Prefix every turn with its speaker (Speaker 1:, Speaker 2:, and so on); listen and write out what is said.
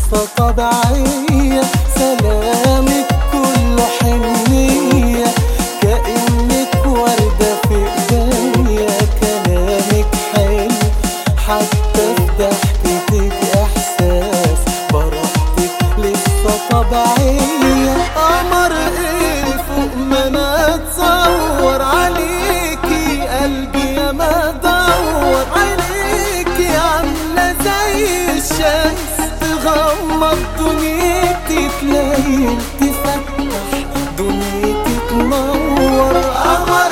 Speaker 1: لسه طبيعية سلامك كله حنية كأنك وردة في ايديا كلامك حلو حتى في ضحكتك احساس براحتك لسه طبيعية قمر ايه فوق ما انا اتصور عليكي قلبي يا ما دور عليكي عاملة زي الشمس تغمض دنيتي تليل تفتح دنيتي تنور قمر